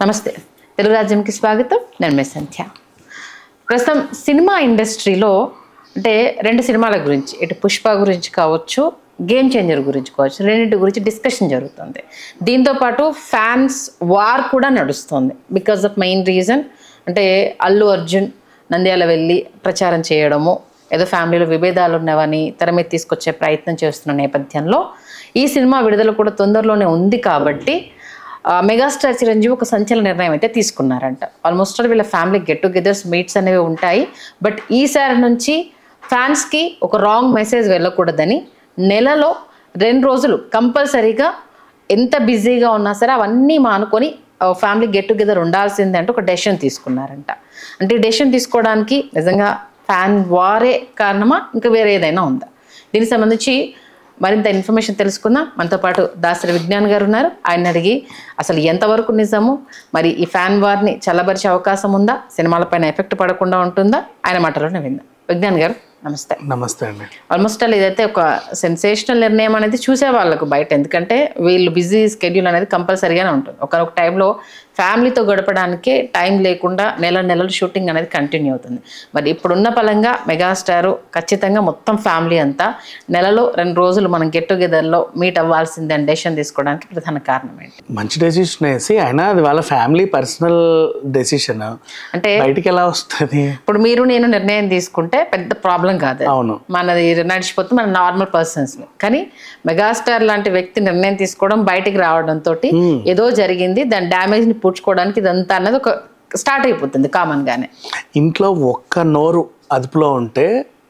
నమస్తే తెలుగు రాజ్యంకి స్వాగతం నేను మీ సంధ్య ప్రస్తుతం సినిమా ఇండస్ట్రీలో అంటే రెండు సినిమాల గురించి ఇటు పుష్ప గురించి కావచ్చు గేమ్ చేంజర్ గురించి కావచ్చు రెండింటి గురించి డిస్కషన్ జరుగుతుంది దీంతో పాటు ఫ్యాన్స్ వార్ కూడా నడుస్తుంది బికాజ్ ఆఫ్ మెయిన్ రీజన్ అంటే అల్లు అర్జున్ నంద్యాల వెళ్ళి ప్రచారం చేయడము ఏదో ఫ్యామిలీలో విభేదాలు ఉన్నవని తెర మీద తీసుకొచ్చే ప్రయత్నం చేస్తున్న నేపథ్యంలో ఈ సినిమా విడుదల కూడా తొందరలోనే ఉంది కాబట్టి ఆ, మెగాస్టార్ చిరంజీవి ఒక సంచలన నిర్ణయం అయితే తీసుకున్నారంట ఆల్మోస్ట్ ఆల్ వీళ్ళ ఫ్యామిలీ గెట్ టుగెదర్స్ మీట్స్ అనేవి ఉంటాయి బట్ ఈసారి నుంచి ఫ్యాన్స్కి ఒక రాంగ్ మెసేజ్ వెళ్ళకూడదని నెలలో రెండు రోజులు కంపల్సరీగా ఎంత బిజీగా ఉన్నా సరే అవన్నీ మానుకొని ఫ్యామిలీ గెట్ టుగెదర్ ఉండాల్సిందే అంటే ఒక డెసిషన్ తీసుకున్నారంట అంటే డెసిషన్ తీసుకోవడానికి నిజంగా ఫ్యాన్ వారే కారణమా ఇంకా వేరే ఏదైనా ఉందా దీనికి సంబంధించి మరింత ఇన్ఫర్మేషన్ తెలుసుకుందాం మనతో పాటు దాసరి విజ్ఞాన్ గారు ఉన్నారు ఆయన అడిగి అసలు ఎంతవరకు నిజము మరి ఈ ఫ్యాన్ వార్ని చల్లబరిచే అవకాశం ఉందా సినిమాలపైన ఎఫెక్ట్ పడకుండా ఉంటుందా ఆయన మాటలోనే విందాం విజ్ఞాన్ గారు నమస్తే నమస్తే అండి ఆల్మోస్ట్ ఆల్ ఇదైతే ఒక సెన్సేషనల్ నిర్ణయం అనేది చూసే వాళ్ళకు బయట ఎందుకంటే వీళ్ళు బిజీ స్కెడ్యూల్ అనేది కంపల్సరీగానే ఉంటుంది ఒక టైంలో ఫ్యామిలీతో గడపడానికే టైం లేకుండా నెల నెలలు షూటింగ్ అనేది కంటిన్యూ అవుతుంది మరి ఇప్పుడున్న పలంగా మెగాస్టార్ ఖచ్చితంగా మొత్తం ఫ్యామిలీ అంతా నెలలో రెండు రోజులు మనం గెట్ టుగెదర్లో మీట్ అవ్వాల్సిందే అని డెసిషన్ తీసుకోవడానికి ప్రధాన కారణం ఏంటి మంచి డెసిషన్ వేసి అయినా అది వాళ్ళ ఫ్యామిలీ పర్సనల్ డెసిషన్ అంటే బయటికి ఎలా వస్తుంది ఇప్పుడు మీరు నేను నిర్ణయం తీసుకుంటే పెద్ద ప్రాబ్లం కాదు అది. అవును మనది నడిచిపోతుంది మన నార్మల్ పర్సన్స్ కానీ మెగాస్టార్ లాంటి వ్యక్తి నిర్ణయం తీసుకోవడం బయటికి రావడంతో ఏదో జరిగింది దాని డ్యామేజ్ ని పూడ్చుకోవడానికి ఇదంతా అన్నది ఒక స్టార్ట్ అయిపోతుంది కామన్ గానే ఇంట్లో ఒక్క నోరు అదుపులో ఉంటే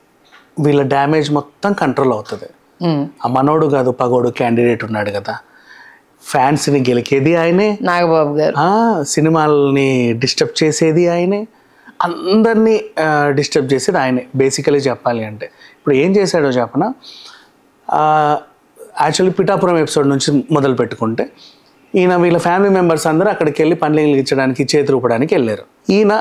వీళ్ళ డ్యామేజ్ మొత్తం కంట్రోల్ అవుతుంది ఉమ్. ఆ మనోడు కాదు పగోడు క్యాండిడేట్ ఉన్నాడు కదా ఫ్యాన్స్ని గెలికేది ఆయనే నాగబాబు గారు ఆ, సినిమాల్ని డిస్టర్బ్ చేసేది ఆయనే అందరినీ డిస్టర్బ్ చేసేది ఆయనే బేసికలీ చెప్పాలి అంటే ఇప్పుడు ఏం చేశాడో చెప్పన యాక్చువల్లీ పిఠాపురం ఎపిసోడ్ నుంచి మొదలు పెట్టుకుంటే ఈయన వీళ్ళ ఫ్యామిలీ మెంబర్స్ అందరూ అక్కడికి వెళ్ళి పండ్లు ఇచ్చడానికి చేతి రూపడానికి వెళ్ళారు ఈయన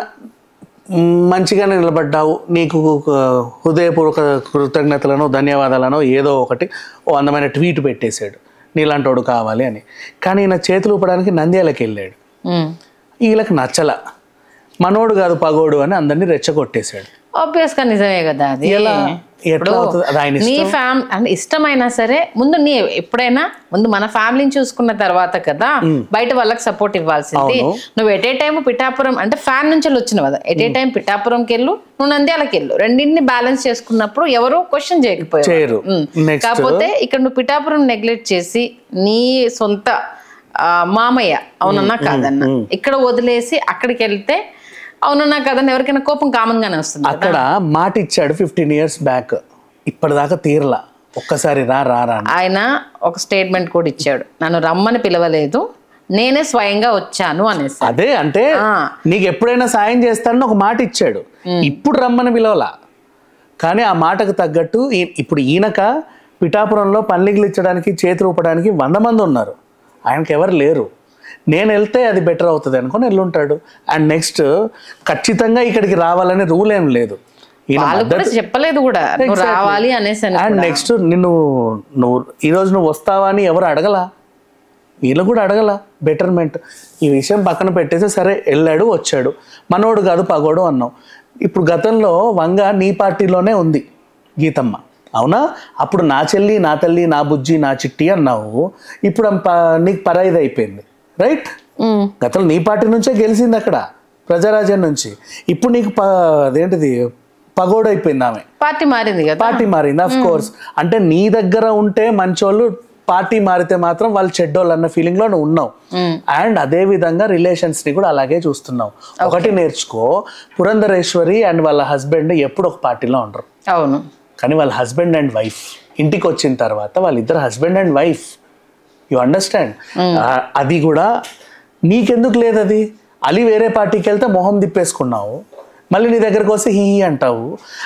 మ్, మంచిగానే నిలబడ్డావు నీకు ఒక హృదయపూర్వక కృతజ్ఞతలను ధన్యవాదాలను ఏదో ఒకటి ఓ అందమైన ట్వీట్ పెట్టేశాడు నీలాంటోడు కావాలి అని కానీ ఈయన చేతులు ఊపడానికి నంద్యాలకు వెళ్ళాడు ఉమ్. వీళ్ళకి నచ్చల మనోడు కాదు పగోడు అని అందరినీ రెచ్చగొట్టేశాడు ఆబ్వియస్ గా నిజమే కదా అది ఎలా ఎట్లా అవుతుంది అది ఆయన నీ ఫ్యామిలీ అంటే ఇష్టమైనా సరే ముందు నీ ఎప్పుడైనా ముందు మన ఫ్యామిలీని చూసుకున్న తర్వాత కదా బయట వాళ్ళకి సపోర్ట్ ఇవ్వాల్సింది అవును. నువ్వు ఎట్ ఏ టైం పిఠాపురం అంటే ఫ్యాన్ నుంచి వచ్చిన కదా ఎట్ ఏ టైం పిఠాపురంకి వెళ్ళు నువ్వు నంద్యాలకి వెళ్ళు రెండింటిని బ్యాలెన్స్ చేసుకున్నప్పుడు ఎవరు క్వశ్చన్ చేయకపోయారు చేయరు ఉమ్. నెక్స్ట్ కాకపోతే ఇక్కడ నువ్వు పిఠాపురం నెగ్లెక్ట్ చేసి నీ సొంత ఆ, మామయ్య అవునన్నా కాదన్న ఇక్కడ వదిలేసి అక్కడికి వెళ్తే అవునన్నా కాదన్న ఎవరికైనా కోపం కామన్ గానే వస్తుంది అక్కడ మాట ఇచ్చాడు ఫిఫ్టీన్ ఇయర్స్ బ్యాక్ ఇప్పటిదాకా తీరలా ఒక్కసారి రా రా రా అని. ఆయన ఒక స్టేట్మెంట్ కూడా ఇచ్చాడు నన్ను రమ్మని పిలవలేదు నేనే స్వయంగా వచ్చాను అనేసి అదే అంటే నీకు ఎప్పుడైనా సాయం చేస్తానని ఒక మాట ఇచ్చాడు ఇప్పుడు రమ్మని పిలవలా కానీ ఆ మాటకు తగ్గట్టు ఈ- ఇప్పుడు ఈయనక పిఠాపురంలో పల్లిగిలు ఇచ్చడానికి చేతులు ఊపడానికి వంద మంది ఉన్నారు ఆయనకి ఎవరు లేరు నేను వెళ్తే అది బెటర్ అవుతుంది అనుకొని వెళ్ళుంటాడు అండ్ నెక్స్ట్ ఖచ్చితంగా ఇక్కడికి రావాలనే రూల్ ఏం లేదు ఈయన వాళ్ళు కూడా చెప్పలేదు కూడా నువ్వు రావాలి అనేసి అని అండ్ నెక్స్ట్ నిన్ను నువ్వు ఈరోజు నువ్వు వస్తావా అని ఎవరు అడగలా వీళ్ళు కూడా అడగల బెటర్మెంట్ ఈ విషయం పక్కన పెట్టేసి సరే వెళ్ళాడు వచ్చాడు మనోడు కాదు పగోడు అన్నావు ఇప్పుడు గతంలో వంగ నీ పార్టీలోనే ఉంది గీతమ్మ అవునా అప్పుడు నా చెల్లి నా తల్లి నా బుజ్జి నా చిట్టి అన్నావు ఇప్పుడు ఆమె ప- నీకు పరాయిది అయిపోయింది రైట్ ఉమ్, గతంలో నీ పార్టీ నుంచే గెలిచింది అక్కడ ప్రజారాజ్యం నుంచి ఇప్పుడు నీకు ప అదేంటిది పగోడు అయిపోయింది ఆమె పార్టీ మారింది కదా పార్టీ మారింది అఫ్ కోర్స్ అంటే నీ దగ్గర ఉంటే మంచోళ్ళు పార్టీ మారితే మాత్రం వాళ్ళు చెడ్డోళ్ళు అన్న ఫీలింగ్ లో నువ్వు ఉన్నావు అండ్ అదే విధంగా రిలేషన్స్ ని కూడా అలాగే చూస్తున్నావు ఒకటి నేర్చుకో పురంధరేశ్వరి అండ్ వాళ్ళ హస్బెండ్ ఎప్పుడు ఒక పార్టీలో ఉండరు అవును కానీ వాళ్ళ హస్బెండ్ అండ్ వైఫ్ ఇంటికి వచ్చిన తర్వాత వాళ్ళిద్దరు husband and wife you understand అది కూడా నీకెందుకు లేదు అది అలీ వేరే పార్టీకి వెళ్తే మొహం తిప్పేసుకున్నావు మళ్ళీ నీ దగ్గరకు వస్తే హీ హీ అంటావు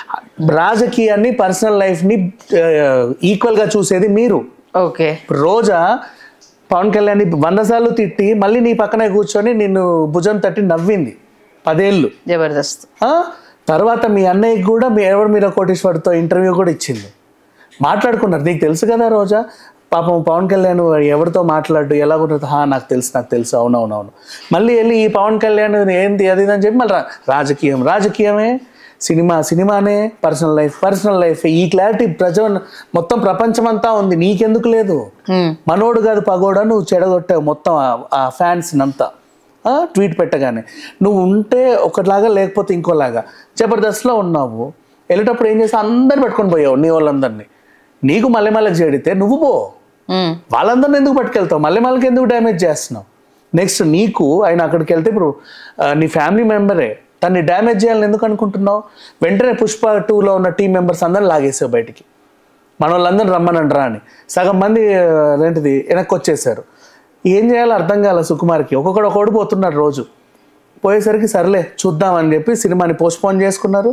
రాజకీయాన్ని పర్సనల్ లైఫ్ని ఈక్వల్గా చూసేది మీరు ఓకే ఇప్పుడు రోజా పవన్ కళ్యాణ్ వంద సార్లు తిట్టి మళ్ళీ నీ పక్కనే కూర్చొని నిన్ను భుజం తట్టి నవ్వింది పదేళ్ళు జబర్దస్త్ ఆ? తర్వాత మీ అన్నయ్యకి కూడా మీ ఎవరు మీరు కోటేశ్వర్తో ఇంటర్వ్యూ కూడా ఇచ్చింది మాట్లాడుకున్నారు నీకు తెలుసు కదా రోజా పాపం పవన్ కళ్యాణ్ ఎవరితో మాట్లాడు ఎలా ఉంటుంది హా నాకు తెలుసు నాకు తెలుసు అవునవునవును మళ్ళీ వెళ్ళి ఈ పవన్ కళ్యాణ్ ఏంటి అది ఇది అని చెప్పి మళ్ళీ రా- రాజకీయం రాజకీయమే సినిమా సినిమానే పర్సనల్ లైఫ్ పర్సనల్ లైఫ్ ఈ క్లారిటీ ప్రజ మొత్తం ప్రపంచం అంతా ఉంది నీకెందుకు లేదు ఉమ్, మనోడు కాదు పగోడా నువ్వు చెడగొట్టావు మొత్తం ఆ- ఆ ఫ్యాన్స్ అంతా ఆ, ట్వీట్ పెట్టగానే నువ్వు ఉంటే ఒకలాగా లేకపోతే ఇంకోలాగా జబర్దస్త్లో ఉన్నావు వెళ్ళేటప్పుడు ఏం చేస్తావు అందరు పెట్టుకొని పోయావు నీ వాళ్ళందరినీ నీకు మళ్ళీ మళ్ళీ చేడితే నువ్వు పో ఉమ్, వాళ్ళందరిని ఎందుకు పట్టుకెళ్తావు మళ్ళీ మళ్ళీ ఎందుకు డ్యామేజ్ చేస్తున్నావు నెక్స్ట్ నీకు ఆయన అక్కడికి వెళ్తే ఇప్పుడు ఆ, నీ ఫ్యామిలీ మెంబరే తన్ని డ్యామేజ్ చేయాలని ఎందుకు అనుకుంటున్నావు వెంటనే పుష్ప టూలో ఉన్న టీం మెంబర్స్ అందరిని లాగేసావు బయటికి మన వాళ్ళందరూ రమ్మనండి రా అని సగం మంది ఆ, ఏంటిది వెనక్కి వచ్చేసారు ఏం చేయాలో అర్థం కాల సుకుమార్కి ఒక్కొక్కడు ఒకడు పోతున్నాడు రోజు పోయేసరికి సర్లే చూద్దామని చెప్పి సినిమాని పోస్ట్పోన్ చేసుకున్నారు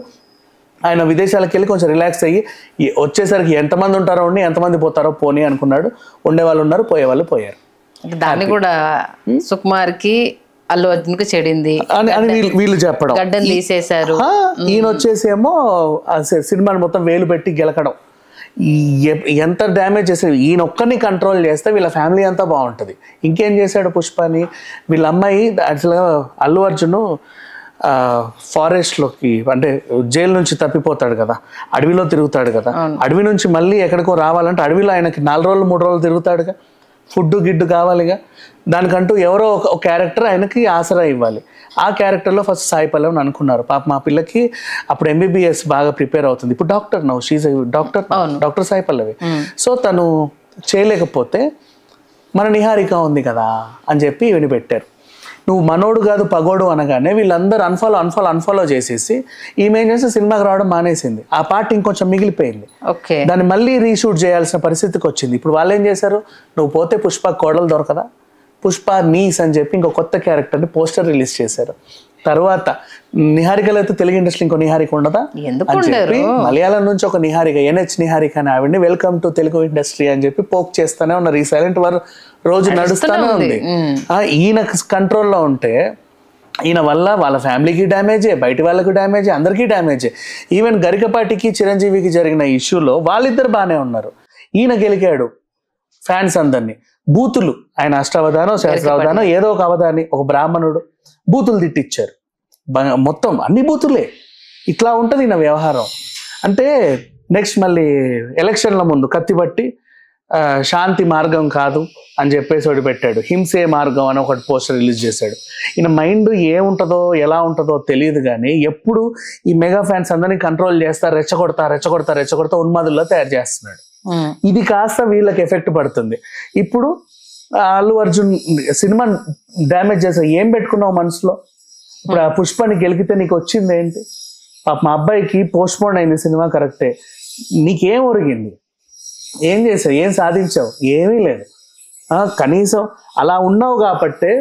ఆయన విదేశాలకు వెళ్ళి కొంచెం రిలాక్స్ అయ్యి ఈ వచ్చేసరికి ఎంతమంది ఉంటారో ఉండి ఎంతమంది పోతారో పోనీ అనుకున్నాడు ఉండేవాళ్ళు ఉన్నారు పోయేవాళ్ళు పోయారు దాన్ని కూడా సుకుమార్కి అల్లు అర్జున్కి చెడింది అని అని వీళ్ళు వీళ్ళు చెప్పడం గడ్డలు తీసేశారు ఆ, ఈయన వచ్చేసేమో ఆ సి- సినిమాని మొత్తం వేలు పెట్టి గెలకడం ఈ ఎ- ఎంత డ్యామేజ్ చేసాడు ఈయన ఒక్కరిని కంట్రోల్ చేస్తే వీళ్ళ ఫ్యామిలీ అంతా బాగుంటుంది ఇంకేం చేశాడు పుష్పని వీళ్ళ అమ్మాయి యాక్చువల్గా అల్లు అర్జున్ ఆ, ఫారెస్ట్లోకి అంటే జైలు నుంచి తప్పిపోతాడు కదా అడవిలో తిరుగుతాడు కదా అడవి నుంచి మళ్ళీ ఎక్కడికో రావాలంటే అడవిలో ఆయనకి నాలుగు రోజులు మూడు రోజులు తిరుగుతాడుగా ఫుడ్ గిడ్డు కావాలిగా దానికంటూ ఎవరో ఒక ఒక క్యారెక్టర్ ఆయనకి ఆసరా ఇవ్వాలి ఆ క్యారెక్టర్లో ఫస్ట్ సాయి పల్లవి అనుకున్నారు పాప మా పిల్లకి అప్పుడు ఎంబీబీఎస్ బాగా ప్రిపేర్ అవుతుంది ఇప్పుడు డాక్టర్ నవ్వు she's doctor doctor Sai Pallavi so తను చేయలేకపోతే మన నిహారిక ఉంది కదా అని చెప్పి ఈవిని పెట్టారు నువ్వు మనోడు కాదు పగోడు అనగానే వీళ్ళందరూ అన్ఫాలో అన్ఫాలో అన్ఫాలో చేసేసి ఈమె ఏం చేస్తే సినిమాకి రావడం మానేసింది ఆ పార్ట్ ఇంకొంచెం మిగిలిపోయింది ఓకే దాన్ని మళ్ళీ రీషూట్ చేయాల్సిన పరిస్థితికి వచ్చింది ఇప్పుడు వాళ్ళు ఏం చేశారు నువ్వు పోతే పుష్ప కోడలు దొరకదా పుష్ప నీస్ అని చెప్పి ఇంకో కొత్త క్యారెక్టర్ని పోస్టర్ రిలీజ్ చేశారు తర్వాత నిహారికలో అయితే తెలుగు ఇండస్ట్రీ ఇంకో నిహారిక ఉండదా ఎందుకు అని ఉండరు చెప్పి మలయాళం నుంచి ఒక నిహారిక ఎన్హెచ్ నిహారిక అని ఆవిడని వెల్కమ్ టు తెలుగు ఇండస్ట్రీ అని చెప్పి పోక్ చేస్తానే ఉన్నారు ఈ సైలెంట్ వారు రోజు నడుస్తూనే ఉంది ఆ, ఈయన కంట్రోల్లో ఉంటే ఈయన వల్ల వాళ్ళ ఫ్యామిలీకి డ్యామేజే బయట వాళ్ళకి డ్యామేజే అందరికీ డ్యామేజే ఈవెన్ గరికపాటికి చిరంజీవికి జరిగిన ఇష్యూలో వాళ్ళిద్దరు బాగానే ఉన్నారు ఈయన గెలికాడు ఫ్యాన్స్ అందరినీ బూతులు ఆయన అష్టావధానం శాస్త్రావధానం ఏదో ఒక అవధాని ఒక బ్రాహ్మణుడు బూతులు తిట్టిచ్చారు బ- మొత్తం అన్ని బూతులే ఇట్లా ఉంటుంది నా వ్యవహారం అంటే నెక్స్ట్ మళ్ళీ ఎలక్షన్ల ముందు కత్తిపట్టి ఆ, శాంతి మార్గం కాదు అని చెప్పేసి ఒకటి పెట్టాడు హింసే మార్గం అని ఒకటి పోస్టర్ రిలీజ్ చేశాడు ఈయన మైండ్ ఏముంటుందో ఎలా ఉంటుందో తెలియదు కానీ ఎప్పుడు ఈ మెగా ఫ్యాన్స్ అందరినీ కంట్రోల్ చేస్తా రెచ్చగొడతా రెచ్చగొడతా రెచ్చగొడతా ఉన్మాదుల్లో తయారు చేస్తున్నాడు ఉమ్, ఇది కాస్త వీళ్ళకి ఎఫెక్ట్ పడుతుంది ఇప్పుడు ఆ అల్లు అర్జున్ సినిమా డ్యామేజ్ చేసా ఏం పెట్టుకున్నావు మనసులో ఇప్పుడు ఆ పుష్పని గెలికితే నీకు వచ్చింది ఏంటి పాప మా అబ్బాయికి పోస్ట్ పోన్ అయింది సినిమా కరెక్టే నీకేం ఒరిగింది ఏం చేసావు ఏం సాధించావు ఏమీ లేదు ఆ, కనీసం అలా ఉన్నావు కాబట్టే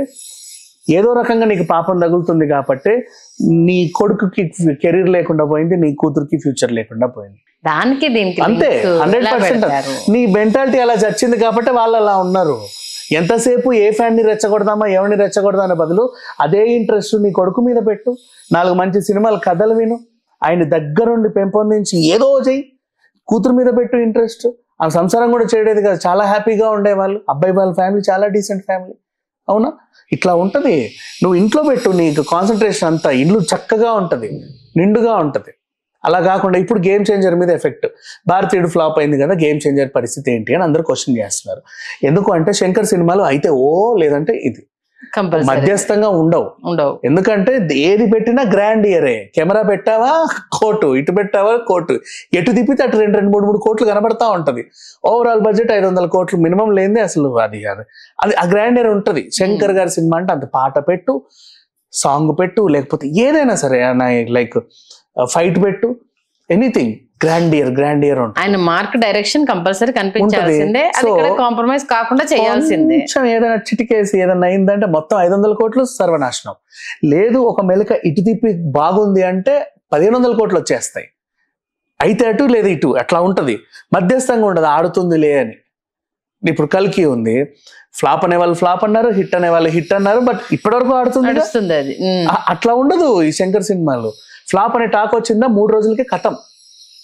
ఏదో రకంగా నీకు పాపం తగులుతుంది కాబట్టి నీ కొడుకుకి కెరీర్ లేకుండా పోయింది నీ కూతురికి ఫ్యూచర్ లేకుండా పోయింది దానికి దీనికి అంతే links హండ్రెడ్ ఎలా పర్సెంట్ పెడతారు? నీ మెంటాలిటీ అలా చచ్చింది కాబట్టి వాళ్ళు అలా ఉన్నారు ఎంతసేపు ఏ ఫ్యాన్ ని రెచ్చగొడదామా ఎవరిని రెచ్చగొడదా అనే బదులు అదే ఇంట్రెస్ట్ నీ కొడుకు మీద పెట్టు నాలుగు మంచి సినిమాలు కథలు విను ఆయన దగ్గరుండి పెంపొందించి ఏదో చెయ్యి కూతురు మీద పెట్టు ఇంట్రెస్ట్ ఆ సంసారం కూడా చేయలేదు కదా చాలా హ్యాపీగా ఉండేవాళ్ళు అబ్బాయి వాళ్ళ ఫ్యామిలీ చాలా డీసెంట్ ఫ్యామిలీ అవునా ఇట్లా ఉంటది నువ్వు ఇంట్లో పెట్టు నీకు కాన్సన్ట్రేషన్ అంతా ఇల్లు చక్కగా ఉంటది నిండుగా ఉంటది అలా కాకుండా ఇప్పుడు గేమ్ చేంజర్ మీద ఎఫెక్ట్ భారతీయుడు ఫ్లాప్ అయింది కదా గేమ్ చేంజర్ పరిస్థితి ఏంటి అని అందరూ క్వశ్చన్ చేస్తున్నారు ఎందుకు అంటే శంకర్ సినిమాలు అయితే ఓ లేదంటే ఇది కంపల్సరీ మధ్యస్థంగా ఉండవు ఉండవు ఎందుకంటే ఏది పెట్టినా గ్రాండ్ ఇయరే కెమెరా పెట్టావా కోటు ఇటు పెట్టావా కోటు ఎటు తిప్పితే అటు రెండు రెండు మూడు మూడు కోట్లు కనబడతా ఉంటది ఓవరాల్ బడ్జెట్ ఐదు వందల కోట్లు మినిమం లేనిదే అసలు అది కాదు అది ఆ గ్రాండ్ ఇయర్ ఉంటది శంకర్ గారి సినిమా అంటే అంత పాట పెట్టు సాంగ్ పెట్టు లేకపోతే ఏదైనా సరే లైక్ ఫైట్ పెట్టు anything grand year grand year ఉంటుంది ఆయన మార్క్ డైరెక్షన్ కంపల్సరీ కనిపించాల్సిందే అది So, ఇక్కడ కాంప్రమైజ్ కాకుండా చేయాల్సిందే కొంచెం ఏదైనా చిటికేసి ఏదైనా అయిందంటే మొత్తం ఐదు వందల కోట్లు సర్వనాశనం లేదు ఒక మెలక ఇటు తిప్పి బాగుంది అంటే పదిహేను వందల కోట్లు వచ్చేస్తాయి అయితే అటు లేదు ఇటు అట్లా ఉంటది మధ్యస్థంగా ఉండదు ఆడుతుంది లే అని ఇప్పుడు కల్కి ఉంది ఫ్లాప్ అనే వాళ్ళు ఫ్లాప్ అన్నారు హిట్ అనే వాళ్ళు హిట్ అన్నారు బట్ ఇప్పటివరకు ఆడుతుంది నడుస్తుంది అది ఉమ్. అట్లా ఉండదు ఈ శంకర్ సినిమాలు ఫ్లాప్ అనే టాక్ వచ్చిందా మూడు రోజులకి కథం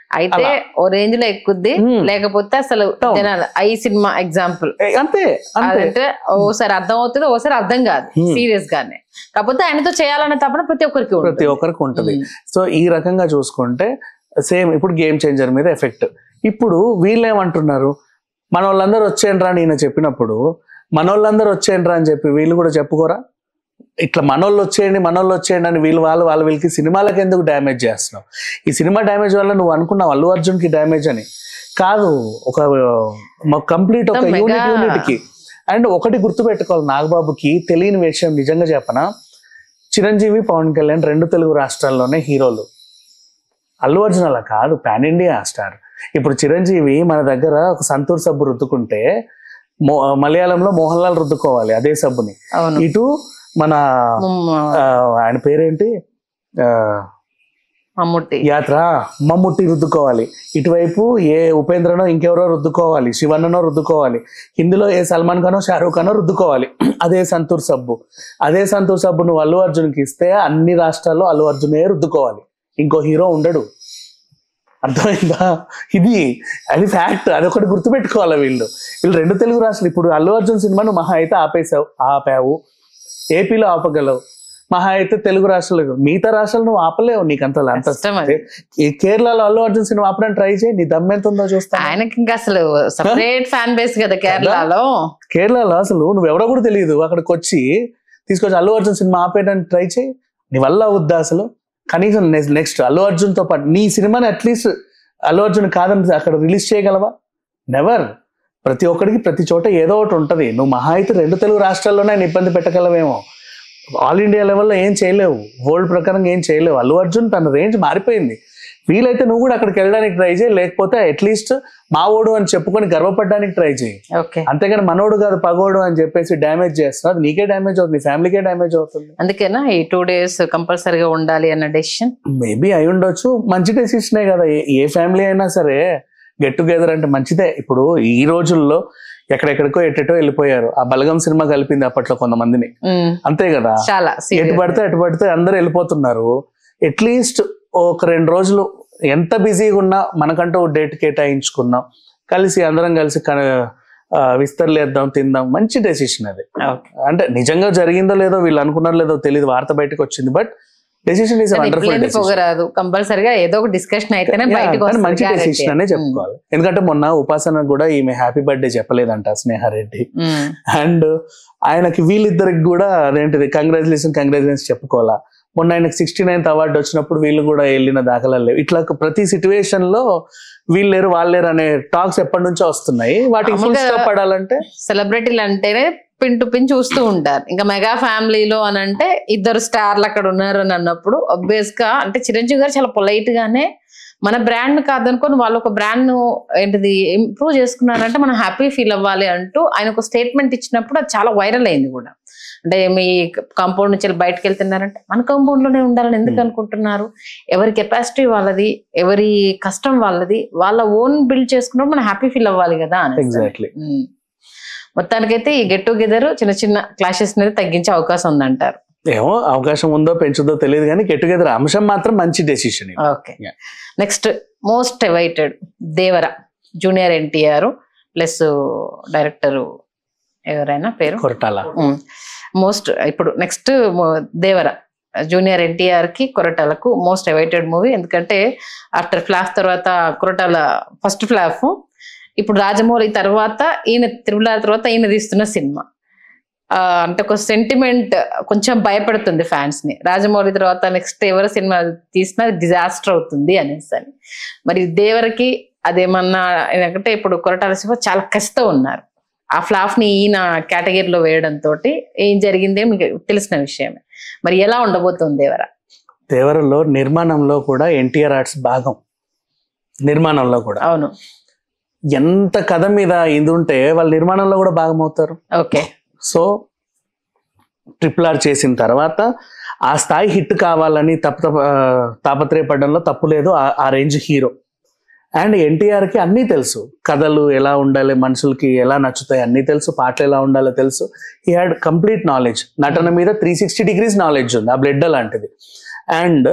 అయితే ఓ రేంజ్ లో ఎక్కుద్ది Hmm. లేకపోతే అసలు Down. జనాలు ఈ సినిమా ఎగ్జాంపుల్ ఏ, అంతే అంతే అంటే ఓసారి అర్థం అవుతుంది ఓసారి అర్థం కాదు Hmm. సీరియస్ గానే కాకపోతే ఆయనతో చేయాలనే తపన ప్రతి ఒక్కరికి ప్రతి ఉంటుంది ఒక్కరికి ఉంటుంది Hmm. సో ఈ రకంగా చూసుకుంటే సేమ్ ఇప్పుడు గేమ్ చేంజర్ మీద ఎఫెక్ట్ ఇప్పుడు వీళ్ళు ఏమంటున్నారు మన వాళ్ళందరూ వచ్చేయండి రా అని ఈయన చెప్పినప్పుడు మన వాళ్ళందరూ వచ్చేయండి రా అని చెప్పి వీళ్ళు కూడా చెప్పుకోరా ఇట్లా మనోళ్ళు వచ్చేయండి మనోళ్ళు వచ్చేయండి అని వీళ్ళు వాళ్ళు వాళ్ళ వీళ్ళకి సినిమాలకు ఎందుకు డ్యామేజ్ చేస్తున్నావు ఈ సినిమా డ్యామేజ్ వల్ల నువ్వు అనుకున్నావు అల్లు అర్జున్కి డ్యామేజ్ అని కాదు ఒక కంప్లీట్ ఒక మొత్తం యూనిట్ mega- యూనిట్ కి అండ్ ఒకటి గుర్తు పెట్టుకోవాలి నాగబాబుకి తెలియని విషయం నిజంగా చెప్పనా చిరంజీవి పవన్ కళ్యాణ్ రెండు తెలుగు రాష్ట్రాల్లోనే హీరోలు అల్లు అర్జున్ అలా కాదు పాన్ ఇండియా స్టార్ ఇప్పుడు చిరంజీవి మన దగ్గర ఒక సంతూర్ సబ్బు రుద్దుకుంటే మో మలయాళంలో మోహన్ లాల్ రుద్దుకోవాలి అదే సబ్బుని అవును ఇటు మన ఉమ్, ఆ, ఆయన పేరేంటి ఆ, మమ్ముట్టి యాత్ర మమ్ముట్టి రుద్దుకోవాలి ఇటువైపు ఏ ఉపేంద్రనో ఇంకెవరో రుద్దుకోవాలి శివన్ననో రుద్దుకోవాలి హిందీలో ఏ సల్మాన్ ఖానో షారూఖ్ ఖానో రుద్దుకోవాలి అదే సంతూర్ సబ్బు అదే సంతూర్ సబ్బు నువ్వు అల్లు అర్జున్కి ఇస్తే అన్ని రాష్ట్రాల్లో అల్లు అర్జునే రుద్దుకోవాలి ఇంకో హీరో ఉండడు అర్థమైందా ఇది అది ఫ్యాక్ట్ అది ఒకటి గుర్తుపెట్టుకోవాలి వీళ్ళు వీళ్ళు రెండు తెలుగు రాష్ట్రాలు ఇప్పుడు అల్లు అర్జున్ సినిమాను మహా అయితే ఆపేసావు ఆపావు ఏపీలో ఆపగలవు మహా అయితే తెలుగు రాష్ట్రాలు మిగతా రాష్ట్రాలు నువ్వు ఆపలేవు నీకు అంత అంత కష్టం అది. ఈ కేరళలో అల్లు అర్జున్ సినిమా ఆపడానికి ట్రై చేయి నీ దమ్ ఎంత ఉందో చూస్తా ఆయనకి ఇంకా అసలు సపరేట్ ఫ్యాన్ బేస్ కదా కేరళలో కేరళలో అసలు నువ్వు ఎవరో కూడా తెలియదు అక్కడికి వచ్చి తీసుకొచ్చి అల్లు అర్జున్ సినిమా ఆపేయడానికి ట్రై చేయి నీ వల్ల అవుద్దా అసలు కనీసం నెక్స్ట్ అల్లు అర్జున్ తో పాటు నీ సినిమాని అట్లీస్ట్ అల్లు అర్జున్ కాదని అక్కడ రిలీజ్ చేయగలవా నెవర్ ప్రతి ఒక్కడికి ప్రతి చోట ఏదో ఒకటి ఉంటది నువ్వు మహా అయితే రెండు తెలుగు రాష్ట్రాల్లోనే ఆయన ఇబ్బంది పెట్టగలవేమో ఆల్ ఇండియా లెవెల్లో ఏం చేయలేవు వరల్డ్ ప్రకారం ఏం చేయలేవు అల్లు అర్జున్ తన రేంజ్ మారిపోయింది వీలైతే నువ్వు కూడా అక్కడికి వెళ్ళడానికి ట్రై చేయి లేకపోతే అట్లీస్ట్ మా ఓడు అని చెప్పుకొని గర్వపడడానికి ట్రై చేయి ఓకే అంతేగాని మనోడు కాదు పగోడు అని చెప్పేసి డ్యామేజ్ చేస్తున్నా అది నీకే డ్యామేజ్ అవుతుంది నీ ఫ్యామిలీకే డ్యామేజ్ అవుతుంది అందుకేనా ఈ టూ డేస్ కంపల్సరీగా ఉండాలి అన్న డెసిషన్ మేబీ అయి ఉండొచ్చు మంచి డెసిషనే కదా ఏ- ఏ ఫ్యామిలీ అయినా సరే గెట్ టుగెదర్ అంటే మంచిదే ఇప్పుడు ఈ రోజుల్లో ఎక్కడెక్కడికో ఎటెటో వెళ్ళిపోయారు ఆ బలగం సినిమా కలిపింది అప్పట్లో కొంతమందిని అంతే కదా చాలా ఎటు serious. పడితే ఎటు పడితే అందరు వెళ్ళిపోతున్నారు అట్లీస్ట్ ఒక రెండు రోజులు ఎంత బిజీగా ఉన్నా మనకంటూ డేట్ కేటాయించుకున్నాం కలిసి అందరం కలిసి క- ఆ, విస్తరలేద్దాం తిందాం మంచి డెసిషన్ అది Okay. అంటే నిజంగా జరిగిందో లేదో వీళ్ళు అనుకున్నారో లేదో తెలియదు వార్త బయటకు వచ్చింది బట్ డెసిషన్ ఈజ్ కానీ వండర్ఫుల్ ఇప్పుడేంది పొగరాదు కంపల్సరిగా ఏదో ఒక డిస్కషన్ అయితేనే బయటకు వస్తుంది మంచి guarantee. డెసిషన్ అనే చెప్పుకోవాలి ఎందుకంటే మొన్న ఉపాసన కూడా ఈమె హ్యాపీ బర్త్డే చెప్పలేదంట స్నేహారెడ్డి ఉమ్. అండ్ ఆయనకి వీళ్ళిద్దరికి కూడా అదేంటిది కంగ్రాచులేషన్ కంగ్రాచులేషన్ చెప్పుకోవాలా మొన్న ఆయనకి సిక్స్టీ నైన్త్ అవార్డు వచ్చినప్పుడు వీళ్ళు కూడా వెళ్ళిన దాఖలాలు లేవు ఇట్లా ప్రతి సిచ్యువేషన్ లో వీళ్ళు లేరు వాళ్ళు లేరు అనే టాక్స్ ఎప్పటి నుంచో వస్తున్నాయి వాటికి ఫుల్ మామూలుగా- స్టాప్ పడాలంటే సెలబ్రిటీలు అంటేనే పిన్ టు పిన్ చూస్తూ ఉంటారు ఇంకా మెగా ఫ్యామిలీలో అని అంటే ఇద్దరు స్టార్లు అక్కడ ఉన్నారు అని అన్నప్పుడు అబ్వియస్ గా అంటే చిరంజీవి గారు చాలా పొలైట్ గానే మన బ్రాండ్ కాదనుకొని వాళ్ళు ఒక బ్రాండ్ ను ఏంటిది ఇంప్రూవ్ చేసుకున్నారంటే మనం హ్యాపీ ఫీల్ అవ్వాలి అంటూ ఆయన ఒక స్టేట్మెంట్ ఇచ్చినప్పుడు అది చాలా వైరల్ అయింది కూడా అంటే మీ కాంపౌండ్ నుంచి వెళ్ళి బయటకు వెళ్తున్నారంటే మన కాంపౌండ్ లోనే ఉండాలని ఎందుకు Hmm. అనుకుంటున్నారు ఎవరి కెపాసిటీ వాళ్ళది ఎవరి కష్టం వాళ్ళది వాళ్ళ ఓన్ బిల్డ్ చేసుకున్నప్పుడు మనం హ్యాపీ ఫీల్ అవ్వాలి కదా అని ఎగ్జాక్ట్లీ ఉమ్. మొత్తానికైతే ఈ గెట్ టుగెదర్ చిన్న చిన్న క్లాషెస్ అనేది తగ్గించే అవకాశం ఉందంటారు ఏమో అవకాశం ఉందో పెంచుదో తెలియదు కానీ గెట్ టుగెదర్ అంశం మాత్రం మంచి decision okay Yeah. Next most awaited Devara junior NTR plus director ఎవరైనా పేరు కొరటాల మోస్ట్ ఇప్పుడు నెక్స్ట్ దేవర జూనియర్ ఎన్టీఆర్ కి కొరటాలకు మోస్ట్ అవైటెడ్ మూవీ ఎందుకంటే ఆఫ్టర్ ఫ్లాప్ తర్వాత కొరటాల ఫస్ట్ ఫ్లాప్ ఇప్పుడు రాజమౌళి తర్వాత ఈయన తిరుమల తర్వాత ఈయన తీస్తున్న సినిమా ఆ, అంటే ఒక సెంటిమెంట్ కొంచెం భయపడుతుంది ఫ్యాన్స్ ని రాజమౌళి తర్వాత నెక్స్ట్ ఎవరు సినిమా తీసినా డిజాస్టర్ అవుతుంది అనేసి అని మరి దేవరకి అదేమన్నా ఎందుకంటే ఇప్పుడు కొరటాల శివ చాలా కసితో ఉన్నారు ఆ ఫ్లాప్ ని ఈయన కేటగిరీలో వేయడం తోటి ఏం జరిగిందే మీకు తెలిసిన విషయమే మరి ఎలా ఉండబోతుంది దేవర దేవరలో నిర్మాణంలో కూడా ఎన్టీఆర్ ఆర్ట్స్ భాగం నిర్మాణంలో కూడా అవును ఎంత కథ మీద ఇది ఉంటే వాళ్ళ నిర్మాణంలో కూడా భాగం అవుతారు ఓకే సో ట్రిపుల్ ఆర్ చేసిన తర్వాత ఆ స్థాయి హిట్ కావాలని తప్ప తప్ప- ఆ, తాపత్రయపడడంలో తప్పు లేదు ఆ- ఆ రేంజ్ హీరో అండ్ ఎన్టీఆర్కి అన్నీ తెలుసు కథలు ఎలా ఉండాలి మనుషులకి ఎలా నచ్చుతాయి అన్నీ తెలుసు పాటలు ఎలా ఉండాలో తెలుసు ఈ హ్యాడ్ కంప్లీట్ నాలెడ్జ్ నటన మీద త్రీ సిక్స్టీ డిగ్రీస్ నాలెడ్జ్ ఉంది ఆ బ్లడ్ అలాంటిది అండ్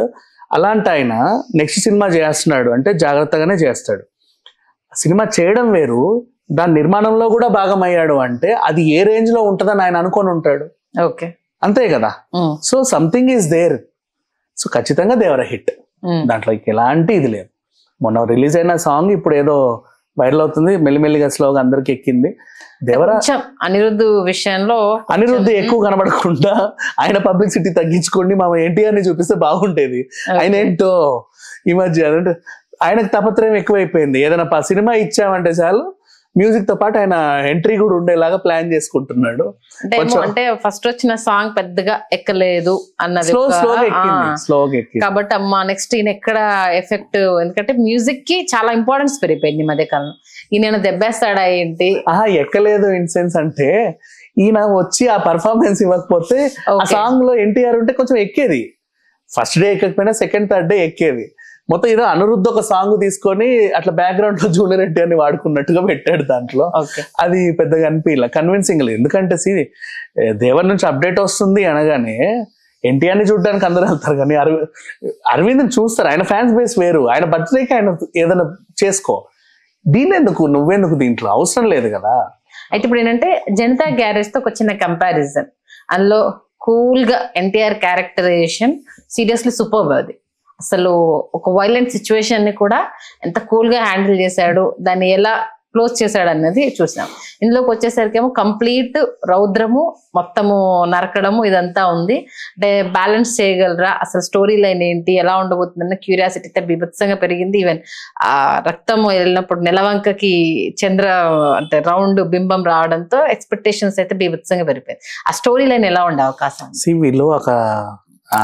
అలాంటి ఆయన నెక్స్ట్ సినిమా చేస్తున్నాడు అంటే జాగ్రత్తగానే చేస్తాడు సినిమా చేయడం వేరు దాని నిర్మాణంలో కూడా భాగం అయ్యాడు అంటే అది ఏ రేంజ్ లో ఉంటుందని ఆయన అనుకొని ఉంటాడు ఓకే అంతే కదా um, so something is there so ఖచ్చితంగా దేవర హిట్ ఉమ్. దాంట్లో ఇంక ఎలాంటి ఇది లేదు మొన్న రిలీజ్ అయిన సాంగ్ ఇప్పుడు ఏదో వైరల్ అవుతుంది మెల్లిమెల్లిగా స్లోగా అందరికి ఎక్కింది దేవర కొంచెం అనిరుద్ధ్ విషయంలో అనిరుద్ధ్ ఎక్కువ కనబడకుండా ఆయన పబ్లిసిటీ తగ్గించుకోండి మా ఎన్టీఆర్ ని చూపిస్తే బాగుంటేది ఆయన ఏంటో ఈ మధ్య అంటే ఆయనకు తపత్రయం ఎక్కువైపోయింది ఏదైనా ప- సినిమా ఇచ్చామంటే చాలు మ్యూజిక్ తో పాటు ఆయన ఎంట్రీ కూడా ఉండేలాగా ప్లాన్ చేసుకుంటున్నాడు అంటే ఏమో కొంచెం- అంటే ఫస్ట్ వచ్చిన సాంగ్ పెద్దగా ఎక్కలేదు అన్నది స్లో ఒక- స్లోగా ఆ, ఎక్కింది స్లోగా ఎక్కింది కాబట్టి అమ్మ నెక్స్ట్ ఈయన ఎక్కడ ఎఫెక్ట్ ఎందుకంటే మ్యూజిక్ కి చాలా ఇంపార్టెన్స్ పెరిగిపోయింది ఈ మధ్య కాలంలో ఈయన దెబ్బేస్తాడా ఏంటి ఆహా ఎక్కలేదు ఇన్ సెన్స్ అంటే ఈయన వచ్చి ఆ పర్ఫార్మెన్స్ ఇవ్వకపోతే ఆ Okay. సాంగ్ లో ఎన్టీఆర్ ఉంటే కొంచెం ఎక్కేది ఫస్ట్ డే ఎక్కకపోయినా సెకండ్ థర్డ్ డే ఎక్కేది మొత్తం ఏదో అనిరుద్ధ్ ఒక సాంగ్ తీసుకొని అట్లా బ్యాక్గ్రౌండ్ లో జూనియర్ ఎన్టీఆర్ వాడుకున్నట్టుగా పెట్టాడు దాంట్లో ఓకే అది పెద్దగా అనిపించలే కన్విన్సింగ్ లేదు ఎందుకంటే సి దేవర్ నుంచి అప్డేట్ వస్తుంది అనగానే ఎన్టీఆర్ ని చూడడానికి అందరూ వెళ్తారు కానీ అరవింద్ అరవింద్ చూస్తారు ఆయన ఫ్యాన్స్ బేస్ వేరు ఆయన బర్త్డేకి ఆయన ఏదైనా చేసుకో దీనెందుకు నువ్వెందుకు దీంట్లో అవసరం లేదు కదా అయితే ఇప్పుడు ఏంటంటే జనతా గ్యారేజ్ తో ఒక చిన్న కంపారిజన్ అందులో కూల్ గా ఎన్టీఆర్ క్యారెక్టరైజేషన్ సీరియస్లీ సూపర్ అది అసలు ఒక వైలెంట్ సిచ్యువేషన్ ని కూడా ఎంత కూల్ గా హ్యాండిల్ చేశాడు దాన్ని ఎలా క్లోజ్ చేశాడు అన్నది చూసాం ఇందులోకి వచ్చేసరికి ఏమో కంప్లీట్ రౌద్రము మొత్తము నరకడము ఇదంతా ఉంది అంటే బ్యాలెన్స్ చేయగలరా అసలు స్టోరీ లైన్ ఏంటి ఎలా ఉండబోతుందన్న క్యూరియాసిటీ అయితే బీభత్సంగా పెరిగింది ఈవెన్ ఆ రక్తం వెళ్ళినప్పుడు నెలవంకకి చంద్ర అంటే రౌండ్ బింబం రావడంతో ఎక్స్పెక్టేషన్స్ అయితే బీభత్సంగా పెరిగిపోయింది ఆ స్టోరీ లైన్ ఎలా ఉండే అవకాశం ఉంది? సి వీళ్ళు ఒక ఆ,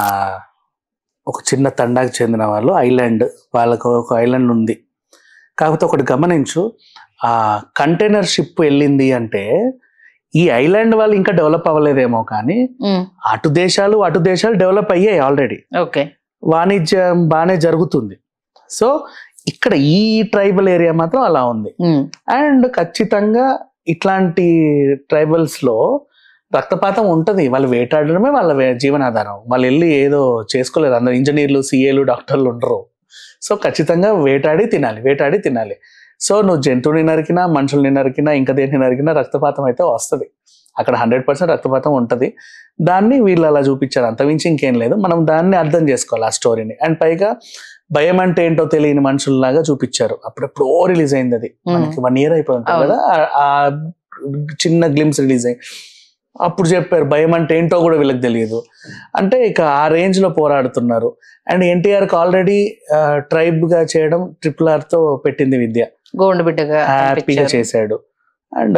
ఒక చిన్న తండాకు చెందిన వాళ్ళు ఐలాండ్ వాళ్ళకు ఒక ఐలాండ్ ఉంది కాకపోతే ఒకటి గమనించు ఆ కంటైనర్ షిప్ వెళ్ళింది అంటే ఈ ఐలాండ్ వాళ్ళు ఇంకా డెవలప్ అవ్వలేదేమో కానీ ఉమ్, అటు దేశాలు అటు దేశాలు డెవలప్ అయ్యాయి ఆల్రెడీ ఓకే వాణిజ్యం బాగానే జరుగుతుంది సో ఇక్కడ ఈ ట్రైబల్ ఏరియా మాత్రం అలా ఉంది ఉమ్, అండ్ ఖచ్చితంగా ఇట్లాంటి ట్రైబల్స్ లో రక్తపాతం ఉంటది వాళ్ళు వేటాడడమే వాళ్ళ వే- జీవనాధారం వాళ్ళు వెళ్ళి ఏదో చేసుకోలేరు అందరు ఇంజనీర్లు సిఏలు డాక్టర్లు ఉండరు సో ఖచ్చితంగా వేటాడి తినాలి వేటాడి తినాలి సో నువ్వు జంతువుని నరికినా మనుషుల్ని నరికినా ఇంకా దేన్ని నరికినా రక్తపాతం అయితే వస్తుంది అక్కడ హండ్రెడ్ పర్సెంట్ రక్తపాతం ఉంటుంది దాన్ని వీళ్ళు అలా చూపించారు అంతమించి ఇంకేం లేదు మనం దాన్ని అర్థం చేసుకోవాలి ఆ స్టోరీని అండ్ పైగా భయం అంటే ఏంటో తెలియని మనుషుల్లాగా చూపించారు అప్పుడెప్పుడో రిలీజ్ అయింది అది మనకి వన్ ఇయర్ అయిపోయి ఉంటుంది అవును. కదా ఆ- ఆ చిన్న గ్లిమ్స్ రిలీజ్ అయ్యి అప్పుడు చెప్పారు భయం అంటే ఏంటో కూడా వీళ్ళకి తెలియదు అంటే ఇక ఆ రేంజ్ లో పోరాడుతున్నారు అండ్ ఎన్టీఆర్ కి ఆల్రెడీ ట్రైబ్ గా చేయడం ట్రిపుల్ ఆర్ తో పెట్టింది విద్య గోండు బిడ్డగా హ్యాపీగా కనిపించారు. చేశాడు అండ్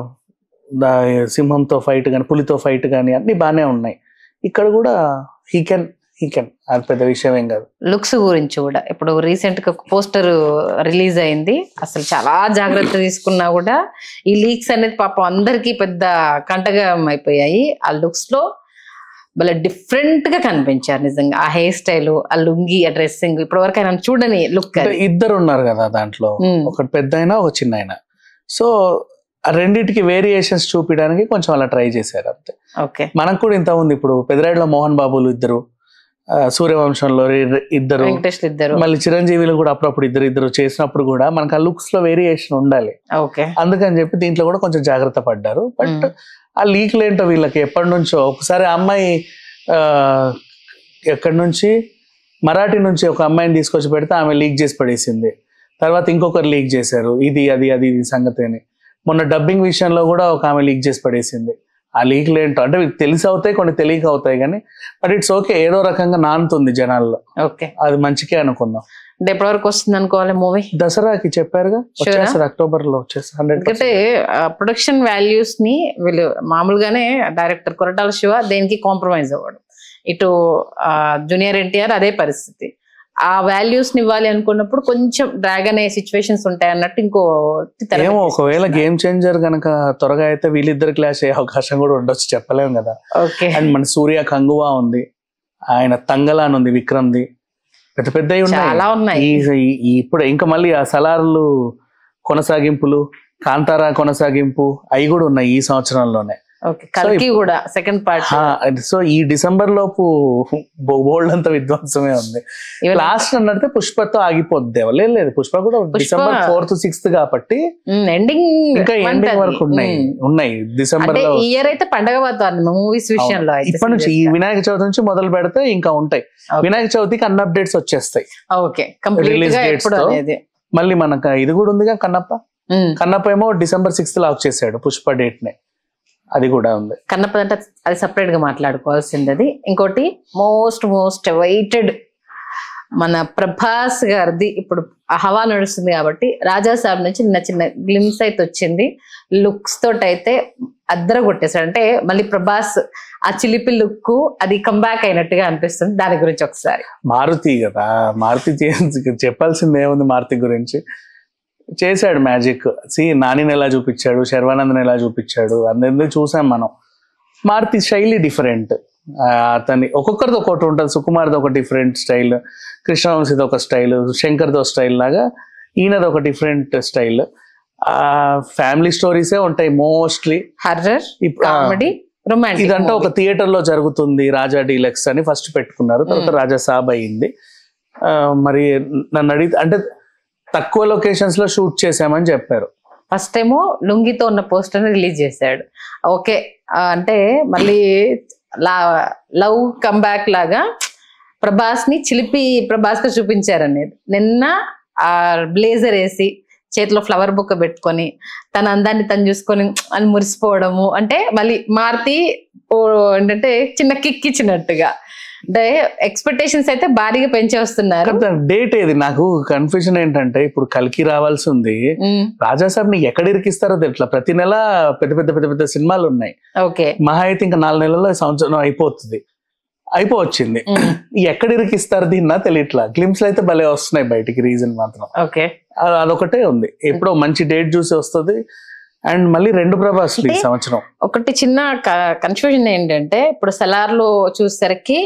సింహంతో ఫైట్ కానీ పులితో ఫైట్ కానీ అన్ని బాగానే ఉన్నాయి ఇక్కడ కూడా హీ కెన్ హీ కెన్ అది పెద్ద విషయం ఏం కాదు లుక్స్ గురించి కూడా ఇప్పుడు రీసెంట్ గా పోస్టర్ రిలీజ్ అయింది అసలు చాలా జాగ్రత్త తీసుకున్నా కూడా ఈ లీక్స్ అనేది పాపం అందరికీ పెద్ద కంటగం అయిపోయాయి ఆ లుక్స్ లో భలే డిఫరెంట్ గా కనిపించారు నిజంగా ఆ హెయిర్ స్టైల్ ఆ లుంగి ఆ డ్రెస్సింగ్ ఇప్పటి వరకు ఆయన చూడని లుక్ అంటే ఇద్దరు ఉన్నారు కదా దాంట్లో ఒకటి పెద్ద అయినా ఒక చిన్న అయినా సో ఆ రెండింటికి వేరియేషన్స్ చూపించడానికి కొంచెం అలా ట్రై చేశారు అంతే ఓకే మనకు కూడా ఇంత ఉంది ఇప్పుడు పెదరాయిలో మోహన్ బాబులు ఇద్దరు ఆ, సూర్యవంశంలో ఇ- ఇద్దరు వెంకటేష్ ఇద్దరు మళ్ళీ చిరంజీవిలు కూడా అప్పుడప్పుడు ఇద్దరు ఇద్దరు చేసినప్పుడు కూడా మనకు ఆ లుక్స్ లో వేరియేషన్ ఉండాలి ఓకే అందుకని చెప్పి దీంట్లో కూడా కొంచెం జాగ్రత్త పడ్డారు బట్ మ్మ్. ఆ లీక్లు ఏంటో వీళ్ళకి ఎప్పటి నుంచో ఒకసారి ఆ అమ్మాయి ఆ, ఎక్కడి నుంచి మరాఠీ నుంచి ఒక అమ్మాయిని తీసుకొచ్చి పెడితే ఆమె లీక్ చేసి పడేసింది తర్వాత ఇంకొకరు లీక్ చేశారు ఇది అది అది ఇది సంగతి అని మొన్న డబ్బింగ్ విషయంలో కూడా ఒక ఆమె లీక్ చేసి పడేసింది ఆ లీక్లు ఏంటో అంటే వీళ్ళకి తెలిసి అవుతాయి కొన్ని తెలియక అవుతాయి కానీ బట్ ఇట్స్ ఓకే ఏదో రకంగా నానుతుంది జనాల్లో ఓకే అది మంచికే అనుకుందాం అంటే ఎప్పటి వరకు వస్తుంది అనుకోవాలి మూవీ దసరాకి చెప్పారుగా Sure ఆ? వచ్చేస్తారు అక్టోబర్ లో వచ్చేసి హండ్రెడ్ ఎందుకంటే ప్రొడక్షన్ వాల్యూస్ ని వీళ్ళు మామూలుగానే డైరెక్టర్ కొరటాల శివ దేనికి కాంప్రమైజ్ అవ్వడు ఇటు జూనియర్ ఎన్టీఆర్ అదే పరిస్థితి ఆ వాల్యూస్ ని ఇవ్వాలి అనుకున్నప్పుడు కొంచెం డ్రాగన్ అయ్యే సిచ్యువేషన్స్ ఉంటాయి అన్నట్టు ఇంకో తెర ఏమో మీద ఒకవేళ తీసుకొస్తున్నారు. గేమ్ చేంజర్ గనక త్వరగా అయితే వీళ్ళిద్దరు క్లాష్ అయ్యే అవకాశం కూడా ఉండొచ్చు చెప్పలేం కదా ఓకే అండ్ మన సూర్య కంగువా ఉంది ఆయన తంగలాన్ ఉంది విక్రమ్ది పెద్ద పెద్దవి చాలా ఉన్నాయి ఉన్నాయి ఈ- ఈ- ఇప్పుడు ఇంకా మళ్ళీ ఆ సలార్లు కొనసాగింపులు కాంతారా కొనసాగింపు అవి కూడా ఉన్నాయి ఈ సంవత్సరంలోనే ఓకే కల్కి కూడా సెకండ్ పార్ట్ సో ఈ డిసెంబర్ లోపు బోల్డ్ అంత విధ్వంసమే ఉంది లాస్ట్ అన్నట్టు పుష్పతో ఆగిపోద్ది లేదు లేదు పుష్ప కూడా పుష్ప- డిసెంబర్ ఫోర్త్ సిక్స్త్ కాబట్టి ఎండింగ్ ఇంకా ఎండింగ్ వరకు ఉన్నాయి ఉన్నాయి డిసెంబర్ అంటే లో ఈ ఇయర్ అయితే పండగ వాతావరణం మూవీస్ విషయంలో అయితే ఇప్పటి నుంచి ఈ వినాయక చవితి నుంచి మొదలు పెడితే ఇంకా ఉంటాయి Okay. వినాయక చవితికి అన్ని అప్డేట్స్ వచ్చేస్తాయి ఓకే కంప్లీట్ Release గా dates ఎప్పుడు తో. అనేది మళ్ళీ మనకు ఇది కూడా ఉందిగా కన్నప్ప ఉమ్. కన్నప్ప ఏమో డిసెంబర్ సిక్స్త్ లాక్ చేశాడు పుష్ప డేట్ ని అది కూడా ఉంది కన్నప్ప అంటే అది సపరేట్ గా మాట్లాడుకోవాల్సింది అది ఇంకోటి మోస్ట్ మోస్ట్ వెయిటెడ్ మన ప్రభాస్ గారిది ఇప్పుడు ఆ హవా నడుస్తుంది కాబట్టి రాజా సాబ్ నుంచి నిన్న చిన్న గ్లిమ్స్ అయితే వచ్చింది లుక్స్ తోటి అయితే అద్దర కొట్టేశాడు అంటే మళ్ళీ ప్రభాస్ ఆ చిలిపి లుక్ అది కంబ్యాక్ అయినట్టుగా అనిపిస్తుంది దాని గురించి ఒకసారి మారుతి కదా మారుతి చే- చెప్పాల్సింది ఏముంది మారుతి గురించి చేశాడు మ్యాజిక్ సి నానిని ఎలా చూపించాడు శర్వానందన్ ఎలా చూపించాడు అందరినీ చూసాం మనం మారుతి శైలి డిఫరెంట్ అతని ఒక్కొక్కరిది ఒక్కొక్కటి ఉంటుంది సుకుమార్ది ఒక డిఫరెంట్ స్టైల్ కృష్ణవంశీది ఒక స్టైల్ శంకర్ది ఒక స్టైల్ లాగా ఈయనది ఒక డిఫరెంట్ స్టైల్ ఫ్యామిలీ స్టోరీసే ఉంటాయి మోస్ట్లీ హర్రర్ ఇప్- ఆ. కామెడీ రొమాంటిక్ ఇదంతా ఒక థియేటర్ లో జరుగుతుంది రాజా డీలక్స్ అని ఫస్ట్ పెట్టుకున్నారు తర్వాత మ్మ్. రాజా సాబ్ అయింది ఆ, మరి నన్ను అడిగి అంటే తక్కువ లొకేషన్స్ లో షూట్ చేసామని చెప్పారు ఫస్ట్ ఏమో లుంగితో ఉన్న పోస్టర్ రిలీజ్ చేశాడు ఓకే ఆ, అంటే మళ్ళీ లా లవ్ కమ్బ్యాక్ లాగా ప్రభాస్ ని చిలిపి ప్రభాస్ గా చూపించారు అనేది నిన్న ఆ బ్లేజర్ వేసి చేతిలో ఫ్లవర్ బుక్క పెట్టుకొని తన అందాన్ని తను చూసుకొని అని మురిసిపోవడము అంటే మళ్ళీ మారుతి ఓ ఏంటంటే చిన్న కిక్ ఇచ్చినట్టుగా అంటే ఎక్స్పెక్టేషన్స్ అయితే భారీగా పెంచే వస్తున్నారు డేట్ ఏది నాకు కన్ఫ్యూజన్ ఏంటంటే ఇప్పుడు కలికి రావాల్సి ఉంది ఉమ్, రాజా సాబ్ ని ఎక్కడ ఇరికిస్తారో తెలియట్లా ప్రతి నెల పెద్ద పెద్ద పెద్ద పెద్ద సినిమాలు ఉన్నాయి ఓకే మహా అయితే ఇంకా నాలుగు నెలల్లో సంవత్సరం అయిపోతుంది అయిపోవచ్చింది ఉమ్, ఎక్కడ ఇరికిస్తారు దీన్నా తెలియట్లా గ్లిమ్స్ అయితే భలే వస్తున్నాయి బయటికి రీజన్ మాత్రం ఓకే అ- అదొకటే ఉంది ఎప్పుడో మంచి డేట్ చూసి వస్తుంది అండ్ మళ్ళీ రెండు ప్రభాస్లు ఈ అంటే- సంవత్సరం ఒకటి చిన్న కన్ఫ్యూజన్ ఏంటంటే ఇప్పుడు సలార్ లో చూసేసరికి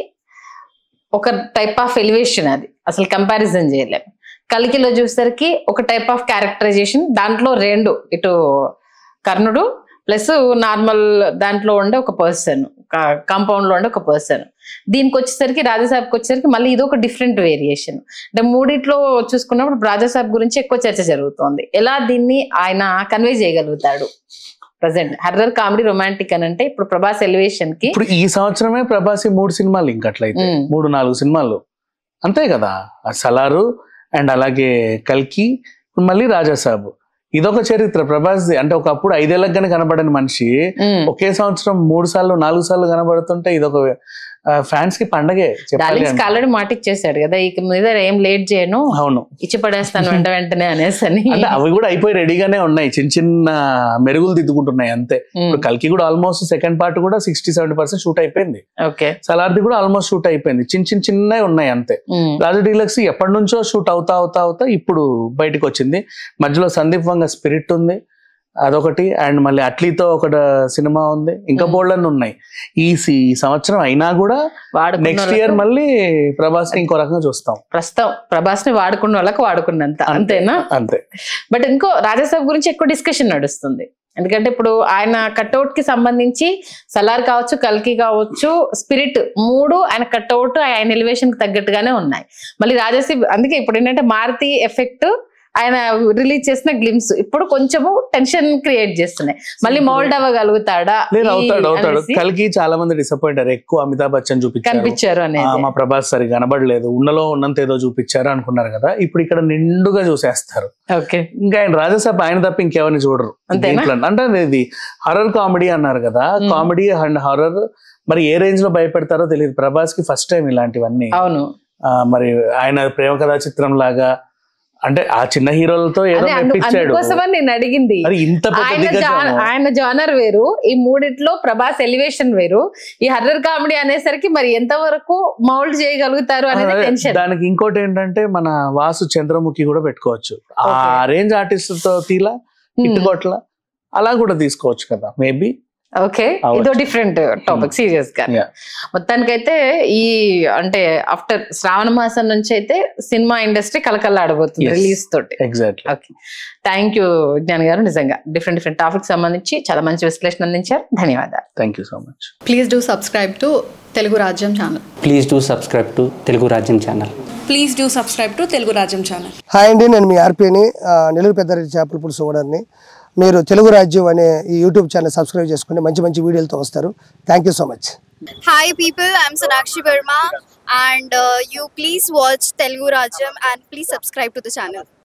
ఒక టైప్ ఆఫ్ ఎలివేషన్ అది అసలు కంపారిజన్ చేయలేము కలికిలో చూసేసరికి ఒక టైప్ ఆఫ్ క్యారెక్టరైజేషన్ దాంట్లో రెండు ఇటు కర్ణుడు ప్లస్ నార్మల్ దాంట్లో ఉండే ఒక పర్సన్ కాంపౌండ్ లో ఉండే ఒక పర్సన్ దీనికి వచ్చేసరికి రాజాసాబ్కి వచ్చేసరికి మళ్ళీ ఇది ఒక డిఫరెంట్ వేరియేషన్ అంటే మూడిట్లో చూసుకున్నప్పుడు రాజాసాబ్ గురించి ఎక్కువ చర్చ జరుగుతోంది ఎలా దీన్ని ఆయన కన్వే చేయగలుగుతాడు ప్రజెంట్ హర్రర్ కామెడీ రొమాంటిక్ అని అంటే ఇప్పుడు ప్రభాస్ ఎలివేషన్ కి ఇప్పుడు ఈ సంవత్సరమే ప్రభాస్ ఈ మూడు సినిమాలు ఇంకట్లయితే మ్మ్. మూడు నాలుగు సినిమాలు అంతే కదా ఆ సలారు అండ్ అలాగే కల్కి ఇప్పుడు మళ్ళీ రాజాసాబు ఇదొక చరిత్ర ప్రభాస్ అంటే ఒకప్పుడు ఐదేళ్లకు గానే కనబడని మనిషి ఉమ్. ఒకే సంవత్సరం మూడు సార్లు నాలుగు సార్లు కనబడుతుంటే ఇదొక ఫ్యాన్స్ కి పండగే చెప్పాలి డార్లింగ్స్ అంటే. ఆల్రెడీ మాట ఇచ్చేసాడు కదా ఇక మీద ఏం లేట్ చేయను అవును ఇచ్చి పడేస్తాను వెంట వెంటనే అనేసి అని అంటే అవి కూడా అయిపోయి రెడీగానే ఉన్నాయి చిన్న చిన్న మెరుగులు దిద్దుకుంటున్నాయి అంతే ఉమ్. ఇప్పుడు కల్కి కూడా ఆల్మోస్ట్ సెకండ్ పార్ట్ కూడా సిక్స్టీ సెవెంటీ పర్సెంట్ షూట్ అయిపోయింది ఓకే సలార్ది కూడా ఆల్మోస్ట్ షూట్ అయిపోయింది చిన్న చిన్న చిన్నవి ఉన్నాయి అంతే ఉమ్. రాజు డీలక్స్ ఎప్పటి నుంచో షూట్ అవుతా అవుతా అవుతా ఇప్పుడు బయటకు వచ్చింది మధ్యలో సందీప్ వంగ స్పిరిట్ ఉంది అదొకటి అండ్ మళ్ళీ అట్లీతో ఒక సినిమా ఉంది ఇంకా Hmm. బోల్డ్ ఉన్నాయి ఈ సి- ఈ సంవత్సరం అయినా కూడా వాడుకున్న నెక్స్ట్ వాళ్ళకు ఇయర్ మళ్ళీ ప్రభాస్ ని ఇంకో రకంగా చూస్తాం ప్రస్తుతం ప్రభాస్ ని వాడుకున్న వాళ్ళకి వాడుకున్నంత అంతే. అంతేనా అంతే బట్ ఇంకో రాజాసాబ్ గురించి ఎక్కువ డిస్కషన్ నడుస్తుంది ఎందుకంటే ఇప్పుడు ఆయన కట్అవుట్ కి సంబంధించి సలార్ కావచ్చు కల్కి కావచ్చు స్పిరిట్ మూడు ఆయన కట్అవుట్ ఆయన ఎలివేషన్ కి తగ్గట్టుగానే ఉన్నాయి మళ్ళీ రాజాసాబ్ అందుకే ఇప్పుడు ఏంటంటే మారుతి ఎఫెక్ట్ ఆయన రిలీజ్ చేసిన గ్లిమ్స్ ఇప్పుడు కొంచెము టెన్షన్ క్రియేట్ చేస్తున్నాయి మళ్ళీ మౌల్డ్ అవ్వగలుగుతాడా లేదు ఈ అవుతాడు అవుతాడు అనేసి కలికి చాలా మంది డిసప్పాయింట్ అయ్యారు ఎక్కువ అమితాబ్ బచ్చన్ చూపించారు కనిపించారు ఆ, అనేది మా ప్రభాస్ సరిగా కనబడలేదు ఉన్నలో ఉన్నంత ఏదో చూపించారు అనుకున్నారు కదా ఇప్పుడు ఇక్కడ నిండుగా చూసేస్తారు ఓకే ఇంకా ఆయన రాజసాబ్ ఆయన తప్ప ఇంకెవరిని చూడరు అంతేనా? దీంట్లో. అంటే ఇది హర్రర్ కామెడీ అన్నారు కదా Hmm. కామెడీ అండ్ హర్రర్ మరి ఏ రేంజ్ లో భయపెడతారో తెలియదు ప్రభాస్ కి ఫస్ట్ టైం ఇలాంటివన్నీ అవును ఆ, మరి ఆయన ప్రేమ కథా చిత్రం లాగా అంటే ఆ చిన్న హీరోలతో ఏదో అదే అందు- మెప్పించాడు అందుకోసమని నేను అడిగింది మరి ఇంత పెద్ద ఆయన జా- దిగ్గజము. ఆయన జానర్ వేరు ఈ మూడిట్లో ప్రభాస్ ఎలివేషన్ వేరు ఈ హర్రర్ కామెడీ అనేసరికి మరి ఎంత వరకు మౌల్డ్ చేయగలుగుతారు అనేది అదే, టెన్షన్ దానికి ఇంకోటి ఏంటంటే మన వాసు చంద్రముఖి కూడా పెట్టుకోవచ్చు ఆ Okay. రేంజ్ ఆర్టిస్ట్ తో తీలా ఇట్టుకోట్ల అలా కూడా తీసుకోవచ్చు కదా మేబీ ఓకే అవ్వచ్చు. ఇదో డిఫరెంట్ టాపిక్ సీరియస్ గా Yeah. మొత్తానికైతే ఈ అంటే ఆఫ్టర్ శ్రావణ మాసం నుంచి అయితే సినిమా ఇండస్ట్రీ కలకల్లాడబోతుంది Yes. రిలీజ్ తోటి exactly okay thank you Gnan గారు నిజంగా డిఫరెంట్ డిఫరెంట్ టాపిక్ సంబంధించి చాలా మంచి విశ్లేషణ అందించారు ధన్యవాదాలు thank you so much please do subscribe to Telugu Rajyam channel please do subscribe to Telugu Rajyam channel please do subscribe to Telugu Rajyam channel hi అండి నేను మీ ఆర్పీని ఆ, నెల్లూరు పెద్దారెడ్డి చేపల పులుసు ఓనర్ని మీరు తెలుగు రాజ్యం అనే ఈ యూట్యూబ్ ఛానల్ సబ్స్క్రైబ్ చేసుకుని మంచి మంచి వీడియోలతో వస్తారు thank you so much Hi people, I'm Sonakshi Verma and uh, you please watch Telugu Rajam and please subscribe to the channel.